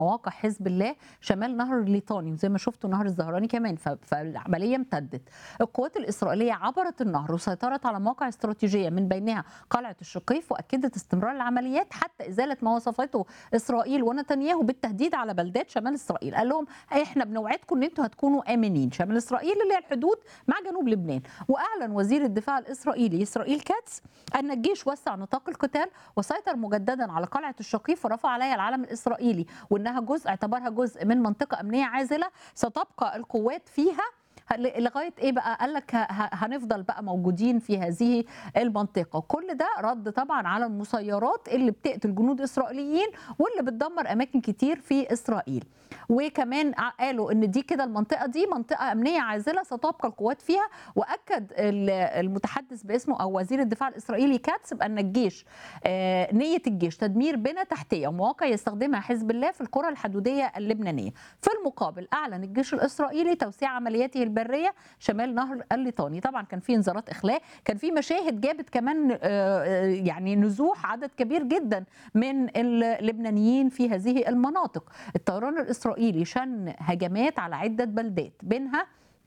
مواقع حزب الله شمال نهر الليطاني وزي ما شفتوا نهر الزهراني كمان ف- فالعمليه امتدت. القوات الاسرائيليه عبرت النهر وسيطرت على مواقع استراتيجيه من بينها قلعه الشقيف واكدت استمرار العمليات حتى ازاله ما وصفته اسرائيل ونتنياهو بالتهديد على بلدات شمال اسرائيل، قال لهم احنا بنوعدكم ان انتم هتكونوا امنين، شمال اسرائيل اللي هي الحدود مع جنوب لبنان، واعلن وزير الدفاع الاسرائيلي اسرائيل كاتس ان الجيش وسع نطاق القتال وسيطر مجددا على قلعه الشقيف ورفع عليها العلم الاسرائيلي وانها جزء اعتبرها جزء من منطقه امنيه عازله ستبقى القوات فيها ل- لغايه ايه بقى قال لك ه- ه- هنفضل بقى موجودين في هذه المنطقه كل ده رد طبعا على المسيرات اللي بتقتل جنود اسرائيليين واللي بتدمر اماكن كتير في اسرائيل وكمان ع- قالوا ان دي كده المنطقه دي منطقه امنيه عازله ستبقى القوات فيها واكد ال- المتحدث باسمه او وزير الدفاع الاسرائيلي كاتس بان الجيش آه، نيه الجيش تدمير بنى تحتيه ومواقع يستخدمها حزب الله في القرى الحدوديه اللبنانيه في المقابل اعلن الجيش الاسرائيلي توسيع عملياته البريه شمال نهر الليطاني طبعا كان في انذارات اخلاء كان في مشاهد جابت كمان آه، آه، يعني نزوح عدد كبير جدا من اللبنانيين في هذه المناطق الطيران الاسرائيلي شن هجمات على عده بلدات بينها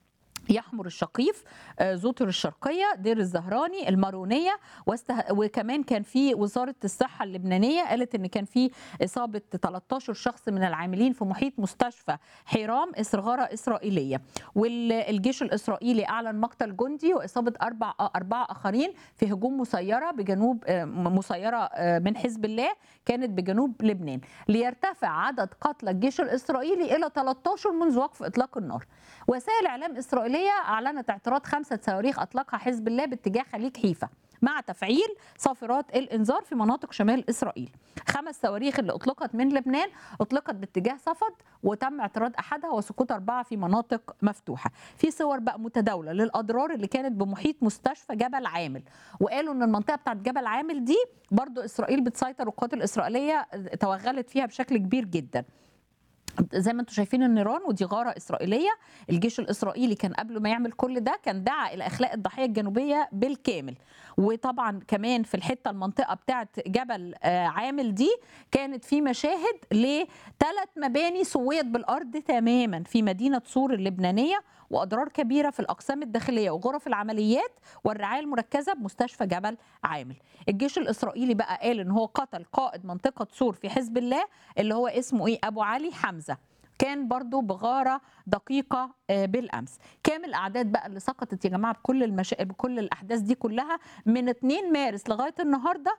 يحمر الشقيف آه، زوطر الشرقية دير الزهراني المارونية واسته... وكمان كان في وزارة الصحة اللبنانية قالت ان كان في إصابة 13 شخص من العاملين في محيط مستشفى حيرام إثر غارة إسرائيلية والجيش الإسرائيلي أعلن مقتل جندي وإصابة أربع أربعة آخرين في هجوم مسيرة بجنوب آه، مسيرة آه، من حزب الله كانت بجنوب لبنان ليرتفع عدد قتلى الجيش الإسرائيلي إلى 13 منذ وقف إطلاق النار وسائل اعلام اسرائيليه اعلنت اعتراض خمسه صواريخ اطلقها حزب الله باتجاه خليج حيفا مع تفعيل صافرات الانذار في مناطق شمال اسرائيل. خمس صواريخ اللي اطلقت من لبنان اطلقت باتجاه صفد وتم اعتراض احدها وسقوط اربعه في مناطق مفتوحه. في صور بقى متداوله للاضرار اللي كانت بمحيط مستشفى جبل عامل وقالوا ان المنطقه بتاعت جبل عامل دي برضو اسرائيل بتسيطر والقوات الاسرائيليه توغلت فيها بشكل كبير جدا. زي ما انتم شايفين النيران ودي غاره اسرائيليه الجيش الاسرائيلي كان قبل ما يعمل كل ده كان دعا الى اخلاء الضحيه الجنوبيه بالكامل وطبعا كمان في الحته المنطقه بتاعه جبل آه، عامل دي كانت في مشاهد لثلاث مباني سويت بالارض تماما في مدينه صور اللبنانيه واضرار كبيره في الاقسام الداخليه وغرف العمليات والرعايه المركزه بمستشفى جبل عامل الجيش الاسرائيلي بقى قال ان هو قتل قائد منطقه صور في حزب الله اللي هو اسمه ايه ابو علي حمزه كان برضو بغارة دقيقة آه، بالأمس كام الأعداد بقى اللي سقطت يا جماعة بكل, المشا... بكل الأحداث دي كلها من 2 مارس لغاية النهاردة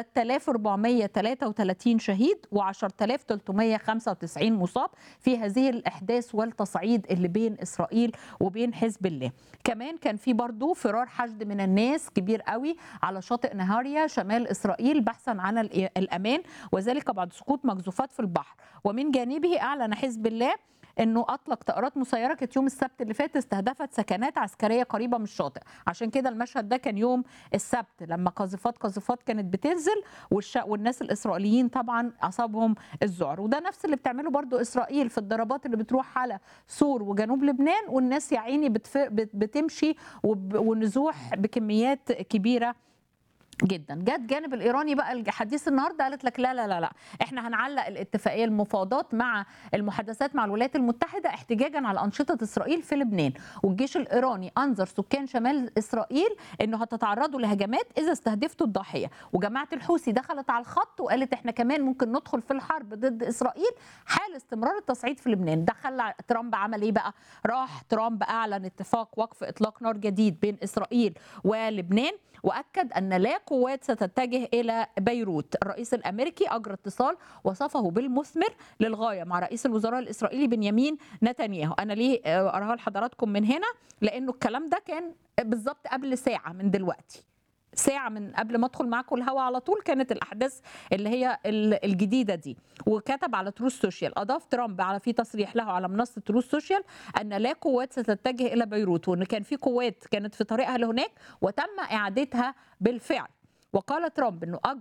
3433 شهيد و10395 مصاب في هذه الأحداث والتصعيد اللي بين إسرائيل وبين حزب الله كمان كان في برضو فرار حشد من الناس كبير قوي على شاطئ نهاريا شمال إسرائيل بحثا عن الإ- الأمان وذلك بعد سقوط مقذوفات في البحر ومن جانبه أعلن حزب الله انه اطلق طائرات مسيره كانت يوم السبت اللي فات استهدفت سكنات عسكريه قريبه من الشاطئ عشان كده المشهد ده كان يوم السبت لما قاذفات قاذفات كانت بتنزل والش... والناس الاسرائيليين طبعا اصابهم الذعر وده نفس اللي بتعمله برضو اسرائيل في الضربات اللي بتروح على سور وجنوب لبنان والناس يا عيني بتف... بت... بتمشي وب... ونزوح بكميات كبيره جدا جت جانب الايراني بقى الحديث النهارده قالت لك لا لا لا لا احنا هنعلق الاتفاقيه المفاوضات مع المحادثات مع الولايات المتحده احتجاجا على انشطه اسرائيل في لبنان والجيش الايراني انذر سكان شمال اسرائيل انه هتتعرضوا لهجمات اذا استهدفتوا الضاحيه وجماعه الحوثي دخلت على الخط وقالت احنا كمان ممكن ندخل في الحرب ضد اسرائيل حال استمرار التصعيد في لبنان ده خلى ترامب عمل ايه بقى راح ترامب اعلن اتفاق وقف اطلاق نار جديد بين اسرائيل ولبنان واكد ان لا قوات ستتجه الى بيروت الرئيس الامريكي اجرى اتصال وصفه بالمثمر للغايه مع رئيس الوزراء الاسرائيلي بنيامين نتنياهو انا ليه آه، اراها لحضراتكم من هنا لانه الكلام ده كان بالظبط قبل ساعه من دلوقتي ساعة من قبل ما ادخل معاكم الهوا على طول كانت الأحداث اللي هي ال- الجديدة دي وكتب على تروس سوشيال أضاف ترامب على في تصريح له على منصة تروس سوشيال أن لا قوات ستتجه إلى بيروت وأن كان في قوات كانت في طريقها لهناك وتم إعادتها بالفعل وقال ترامب أنه أجرى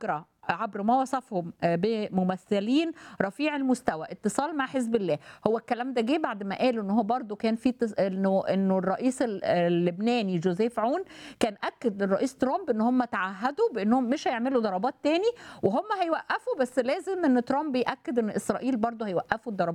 عبر ما وصفهم بممثلين رفيع المستوى اتصال مع حزب الله هو الكلام ده جه بعد ما قالوا ان هو برضو كان في تس... انه انه الرئيس اللبناني جوزيف عون كان اكد للرئيس ترامب ان هم تعهدوا بانهم مش هيعملوا ضربات تاني وهم هيوقفوا بس لازم ان ترامب ياكد ان اسرائيل برضو هيوقفوا الضربات